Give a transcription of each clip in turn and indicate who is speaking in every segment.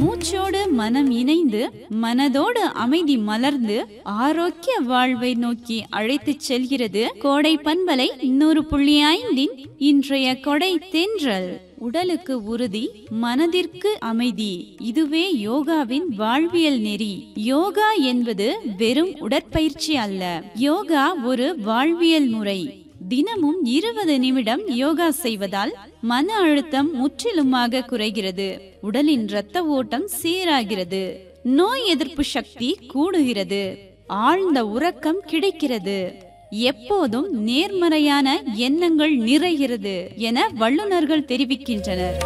Speaker 1: மூச்சோடு மனம் இணைந்து மனதோடு அமைதி மலர்ந்து ஆரோக்கிய வாழ்வை நோக்கி அழைத்துச் செல்கிறது கோடை பண்பலை நூறு புள்ளி ஐந்தின் இன்றைய கொடை தென்றல் உடலுக்கு உறுதி மனதிற்கு அமைதி இதுவே யோகாவின் வாழ்வியல் நெறி யோகா என்பது வெறும் உடற்பயிற்சி அல்ல யோகா ஒரு வாழ்வியல் முறை தினமும் இருபது நிமிடம் யோகா செய்வதால் மன அழுத்தம் முற்றிலுமாக குறைகிறது உடலின் இரத்த ஓட்டம் சீராகிறது நோய் எதிர்ப்பு சக்தி கூடுகிறது ஆழ்ந்த உறக்கம் கிடைக்கிறது எப்போதும் நேர்மறையான எண்ணங்கள் நிறைகிறது என வல்லுநர்கள் தெரிவிக்கின்றனர்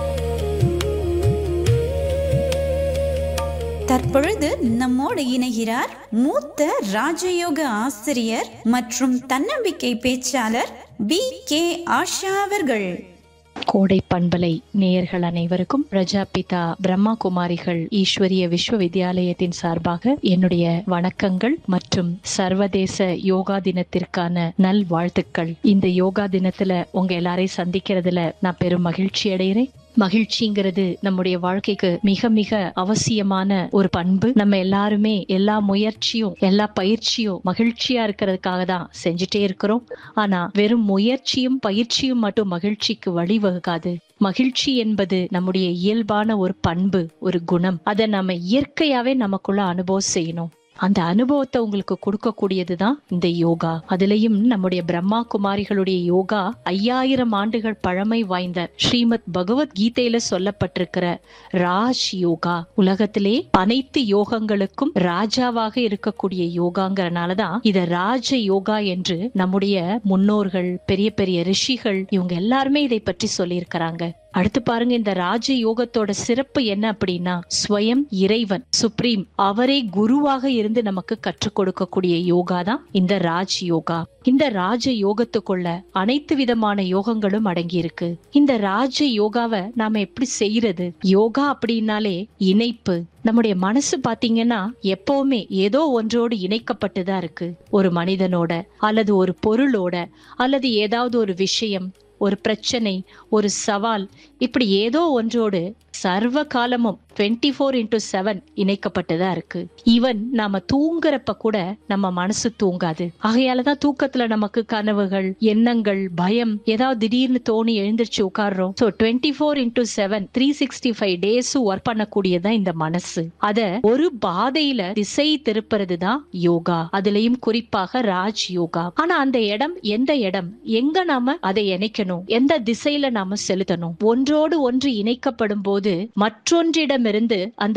Speaker 1: தற்பொழுது நம்மோடு இணைகிறார் மூத்த ராஜயோக ஆசிரியர் மற்றும் தன்னம்பிக்கை பேச்சாளர் பி கே ஆஷா அவர்கள்
Speaker 2: கோடை பண்பலை நேயர்கள் அனைவருக்கும் பிரஜாபிதா பிரம்மா குமாரிகள் ஈஸ்வரிய விஸ்வவித்யாலயத்தின் சார்பாக என்னுடைய வணக்கங்கள் மற்றும் சர்வதேச யோகா தினத்திற்கான நல் வாழ்த்துக்கள் இந்த யோகா தினத்துல உங்க எல்லாரையும் சந்திக்கிறதுல நான் பெரும் மகிழ்ச்சி அடைகிறேன் மகிழ்ச்சிங்கிறது நம்முடைய வாழ்க்கைக்கு மிக மிக அவசியமான ஒரு பண்பு நம்ம எல்லாருமே எல்லா முயற்சியும் எல்லா பயிற்சியும் மகிழ்ச்சியா இருக்கிறதுக்காக தான் செஞ்சுட்டே இருக்கிறோம் ஆனா வெறும் முயற்சியும் பயிற்சியும் மட்டும் மகிழ்ச்சிக்கு வழிவகுக்காது மகிழ்ச்சி என்பது நம்முடைய இயல்பான ஒரு பண்பு ஒரு குணம் அதை நம்ம இயற்கையாவே நமக்குள்ள அனுபவம் செய்யணும் அந்த அனுபவத்தை உங்களுக்கு கொடுக்கக்கூடியதுதான் இந்த யோகா அதுலயும் நம்முடைய பிரம்மா குமாரிகளுடைய யோகா ஐயாயிரம் ஆண்டுகள் பழமை வாய்ந்த ஸ்ரீமத் பகவத்கீதையில சொல்லப்பட்டிருக்கிற ராஜ் யோகா உலகத்திலே அனைத்து யோகங்களுக்கும் ராஜாவாக இருக்கக்கூடிய யோகாங்கிறனாலதான் இத ராஜ யோகா என்று நம்முடைய முன்னோர்கள் பெரிய பெரிய ரிஷிகள் இவங்க எல்லாருமே இதை பற்றி சொல்லியிருக்கிறாங்க அடுத்து பாருங்க இந்த ராஜ யோகத்தோட சிறப்பு என்ன அப்படின்னா ஸ்வயம் இறைவன் சுப்ரீம் அவரே குருவாக இருந்து நமக்கு கற்றுக் கொடுக்கக்கூடிய யோகா தான் இந்த ராஜ் யோகா இந்த ராஜ யோகத்துக்குள்ள அனைத்து விதமான யோகங்களும் அடங்கி இருக்கு இந்த ராஜ யோகாவை நாம எப்படி செய்யறது யோகா அப்படின்னாலே இணைப்பு நம்முடைய மனசு பாத்தீங்கன்னா எப்பவுமே ஏதோ ஒன்றோடு இணைக்கப்பட்டுதான் இருக்கு ஒரு மனிதனோட அல்லது ஒரு பொருளோட அல்லது ஏதாவது ஒரு விஷயம் ஒரு பிரச்சனை ஒரு சவால் இப்படி ஏதோ ஒன்றோடு சர்வ காலமும் டுவெண்ட்டி ஃபோர் இன்டூ செவன் இணைக்கப்பட்டுதான் இருக்கு ஈவன் நாம தூங்குறப்ப கூட நம்ம மனசு தூங்காது ஆகையாலதான் தூக்கத்துல நமக்கு கனவுகள் எண்ணங்கள் பயம் ஏதாவது திடீர்னு தோணி எழுந்திருச்சு உட்கார்றோம் so twenty four into seven three sixty five டேஸும் ஒர்க் பண்ணக்கூடியதான் இந்த மனசு அத ஒரு பாதையில திசை திருப்புறது தான் யோகா அதுலயும் குறிப்பாக ராஜ் யோகா ஆனா அந்த இடம் எந்த இடம் எங்க நாம அதை இணைக்கணும் எந்த திசையில நாம செலுத்தணும் ஒன்றோடு ஒன்று இணைக்கப்படும் போது மற்றொன்றிடமிருந்து அந்த